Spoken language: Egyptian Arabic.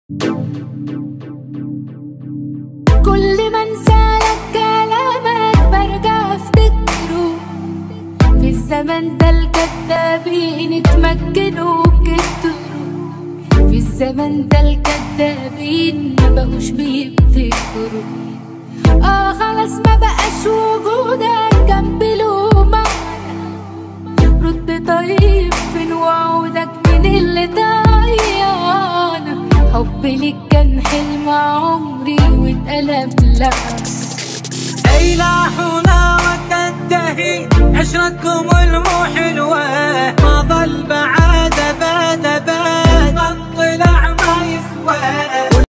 كل ما انسالك كلامك برجع افتكره في الزمن ده الكدابين اتمكنوا كتروا في الزمن ده الكدابين مبقوش بيبتكروا اه خلاص ما بقاش وجودك جنب له معنى رد طيب فين وعودك من اللي ضيعنا حبي ليك كان حلم عمري واتقلب لعنة أي لا حول وتنتهي عشرتكم المو حلوة ما ظل بعد